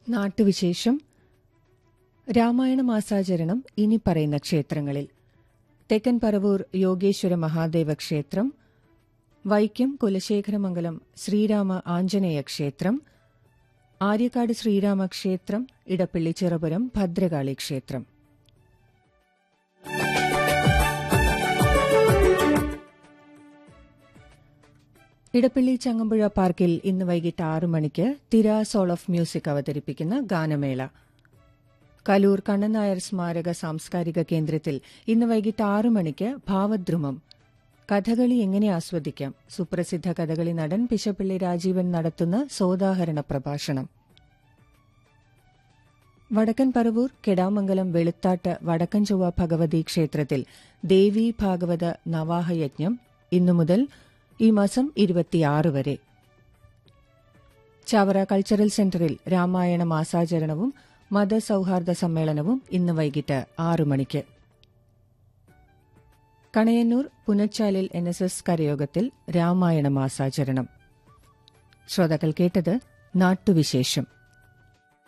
നാട്ടുവിശേഷം രാമായണ മാസാചരണം ഇനി പറയുന്ന ക്ഷേത്രങ്ങളിൽ തെക്കൻ പറവൂർ യോഗേശ്വര മഹാദേവ ക്ഷേത്രം വൈക്കം കുലശേഖരമംഗലം ശ്രീരാമ ആഞ്ജനേയ ക്ഷേത്രം ആര്യക്കാട് ശ്രീരാമ ക്ഷേത്രം ഇടപ്പള്ളി ചിറപുരം ഭദ്രകാളി ക്ഷേത്രം ഇടപ്പള്ളി ചങ്ങമ്പുഴ പാർക്കിൽ ഇന്ന് വൈകിട്ട് ആറു മണിക്ക് തിര സോൾ ഓഫ് മ്യൂസിക് അവതരിപ്പിക്കുന്ന ഗാനമേള കലൂർ കണ്ണൻ നായർ സ്മാരക സാംസ്കാരിക കേന്ദ്രത്തിൽ ഇന്ന് വൈകിട്ട് ആറു മണിക്ക് ഭാവദ്രുമം കഥകളി എങ്ങനെ ആസ്വദിക്കാം സുപ്രസിദ്ധ കഥകളി നടൻ പിശപ്പള്ളി രാജീവൻ നടത്തുന്ന സോദാഹരണ പ്രഭാഷണം വടക്കൻ പറവൂർ കെടാമംഗലം വെളുത്താട്ട് വടക്കൻ ചൊവ്വ ഭഗവതി ക്ഷേത്രത്തിൽ ദേവി ഭാഗവത നവാഹയജ്ഞം ഇന്നു മുതൽ ഈ മാസം ഇരുപത്തിയാറ് വരെ ചവറ കൾച്ചറൽ സെന്ററിൽ രാമായണ മാസാചരണവും മതസൌഹാർദ്ദ സമ്മേളനവും ഇന്ന് വൈകിട്ട് ആറു മണിക്ക് കണയന്നൂർ പുനച്ചാലിൽ എൻ എസ് എസ് കരയോഗത്തിൽ രാമായണ മാസാചരണം ശ്രോതാക്കൾ കേട്ടത് നാട്ടുവിശേഷം